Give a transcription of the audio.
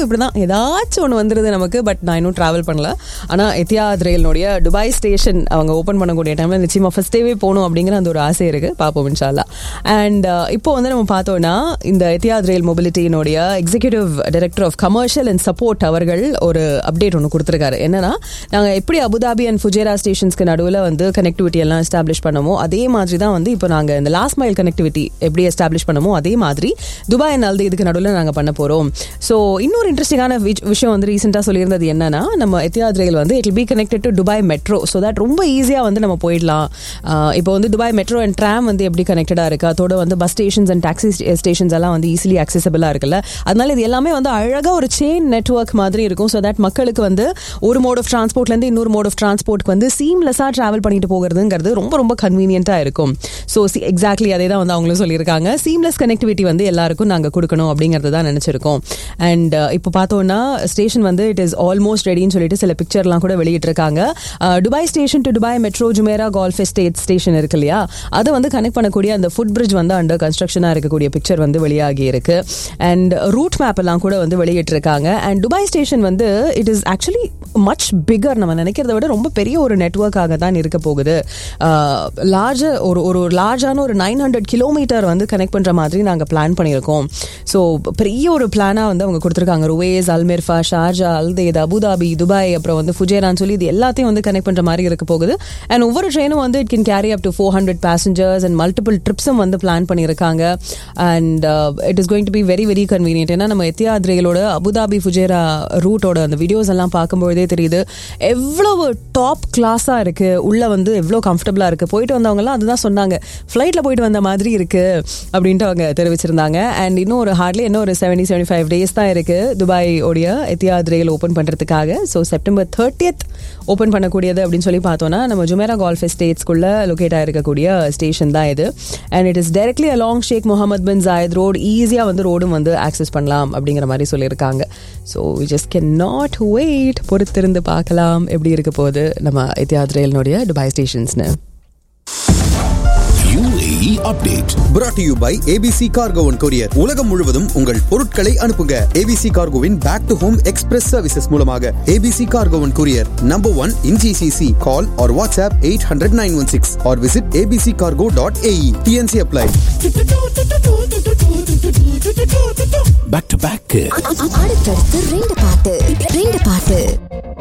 இப்படி தான் ஏதாச்சும் ஒன்று வந்துருது நமக்கு பட் நான் இன்னும் ட்ராவல் பண்ணல ஆனால் எத்தியாத் ரயிலினுடைய துபாய் ஸ்டேஷன் அவங்க ஓப்பன் பண்ணக்கூடிய டைமில் நிச்சயமாக ஃபஸ்ட் டேவே போகணும் அப்படிங்கிற அந்த ஒரு ஆசை இருக்குது பார்ப்போம் இன்ஷால்லா அண்ட் இப்போ வந்து நம்ம பார்த்தோன்னா இந்த எத்தியாத் ரயில் மொபிலிட்டியினுடைய executive director of commercial and support அவர்கள் ஒரு அப்டேட் ஒன்று கொடுத்துருக்காரு என்னன்னா நாங்கள் எப்படி அபுதாபி அண்ட் ஃபுஜேரா ஸ்டேஷன்ஸ்க்கு நடுவில் வந்து கனெக்டிவிட்டி எல்லாம் எஸ்டாப்ளிஷ் பண்ணமோ அதே மாதிரி தான் வந்து இப்போ நாங்கள் இந்த லாஸ்ட் மைல் கனெக்டிவிட்டி எப்படி எஸ்டாப்ளிஷ் பண்ணமோ அதே மாதிரி துபாய் அண்ட் அல்து இதுக்கு நடுவில் நாங்கள் பண்ண போகிறோம் ஸோ இன்னொரு இன்ட்ரெஸ்டிங்கான விஷயம் வந்து ரீசெண்டாக சொல்லியிருந்தது என்னன்னா நம்ம எத்தியாத் ரயில் வந்து it be connected to Dubai metro so that ரொம்ப ஈஸியாக வந்து நம்ம போயிடலாம் ஆஹ் இப்போ வந்து துபாய் மெட்ரோ அண்ட் ட்ராம் வந்து எப்படி கனெக்டடாக இருக்கு அதோட வந்து bus stations and taxi stations எல்லாம் வந்து ஈஸிலி அக்சசபிளாக இருக்குல்ல அதனால இது எல்லாமே வந்து அழகாக ஒரு செயின் நெட்ஒர்க் மாதிரி இருக்கும் ஸோ தட் மக்களுக்கு வந்து ஒரு மோட் ஆஃப் டிரான்ஸ்போர்ட்லேருந்து இன்னொரு மோட் ஆஃப் டிரான்ஸ்போர்ட்க்கு வந்து சீம்லெஸ்ஸாக ட்ராவல் பண்ணிட்டு போகிறதுங்கிறது ரொம்ப ரொம்ப கன்வீனியன்ட்டாக இருக்கும் ஸோ எக்ஸாக்ட்லி அதே தான் வந்து அவங்களும் சொல்லியிருக்காங்க சீம்லெஸ் கனெக்டிவிட்டி வந்து எல்லாருக்கும் நாங்கள் கொடுக்கணும் அப்படிங்கிறது தான் நினச்சிருக்கோம் அண்ட் இப்போ பார்த்தோம்னா ஸ்டேஷன் வந்து இட் இஸ் ஆல்மோஸ்ட் ரெடின்னு சொல்லிட்டு சில பிக்சர்லாம் கூட வெளியிட்டிருக்காங்க Dubai station to Dubai metro Jumeirah golf estate station இருக்கு இல்லையா அதை வந்து கனெக்ட் பண்ணக்கூடிய அந்த ஃபுட் பிரிட்ஜ் வந்து அண்டர் கன்ஸ்ட்ரக்ஷனாக இருக்கக்கூடிய பிக்சர் வந்து வெளியாகி இருக்கு அண்ட் ரூட் மேப் எல்லாம் கூட வந்து வெளியிட்டிருக்காங்க அண்ட் துபாய் ஸ்டேஷன் வந்து it is actually much bigger நம்ம நினைக்கிறத விட ரொம்ப பெரிய ஒரு நெட்ஒர்க்காக தான் இருக்க போகுது லார்ஜ் ஒரு ஒரு லார்ஜான ஒரு நைன் ஹண்ட்ரட் கிலோமீட்டர் வந்து கனெக்ட் பண்ணுற மாதிரி நாங்கள் பிளான் பண்ணியிருக்கோம் ஸோ பெரிய ஒரு பிளானாக வந்து அவங்க கொடுத்துருக்காங்க Ruwais Al Mirfa Sharjah Al Dhaid Abu Dhabi Dubai அப்புறம் வந்து ஃபுஜேரான்னு சொல்லி இது எல்லாத்தையும் வந்து கனெக்ட் பண்ணுற மாதிரி இருக்க போகுது அண்ட் ஒவ்வொரு ட்ரெயினும் வந்து it can carry up to four hundred passengers and multiple ட்ரிப்ஸும் வந்து பிளான் பண்ணியிருக்காங்க and it is going to be very very convenient ஏன்னா நம்ம எத்தியாத் ரயிலோட அபுதாபி ஃபுஜேரா ரூட்டோட அந்த வீடியோஸ் எல்லாம் பார்க்கும்பொழுதே தெரியுது எவ்வளவு டாப் கிளாஸாக இருக்கு உள்ள வந்து எவ்வளோ கம்ஃபர்டபுளாக இருக்கு போயிட்டு வந்தவங்கலாம் அதுதான் சொன்னாங்க ஃப்ளைட்டில் போயிட்டு வந்த மாதிரி இருக்கு அப்படின்ட்டு அவங்க தெரிவிச்சிருந்தாங்க அண்ட் இன்னும் ஒரு ஹார்ட்லி இன்னும் ஒரு செவன்டி செவன்டி ஃபைவ் டேஸ் தான் இருக்கு துபாய் உடைய எத்தியாத் ரயில் ஓப்பன் பண்ணுறதுக்காக ஸோ செப்டம்பர் தேர்ட்டியத் ஓப்பன் பண்ணக்கூடியது அப்படின்னு சொல்லி பார்த்தோம்னா நம்ம ஜுமேரா கால்ஃப் எஸ்டேட்ஸ்குள்ள லொக்கேட் ஆயிருக்கக்கூடிய ஸ்டேஷன் தான் இது and it is directly along Sheikh Mohammed bin Zayed road ஈஸியாக வந்து ரோடும் வந்து ஆக்சஸ் பண்ணலாம் அப்படிங்கிற மாதிரி சொல்லியிருக்காங்க so just can not wait பொறுத்திருந்து பார்க்கலாம் எப்படி இருக்க போகுது நம்ம எத்தியாத் ரயிலினுடைய துபாய் ஸ்டேஷன்ஸ்னு UAE update. brought to you by ABC Cargo and Courier உலகம் முழுவதும் உங்கள் பொருட்களை அனுப்புங்க ABC Cargoவின் back to home express services மூலமாக ABC Cargo and Courier number one in GCC call or WhatsApp 800 916 or visit abccargo.ae TNC apply Back to back. அடுத்தடுத்து ரெண்டு பாட்டு ரெண்டு பாட்டு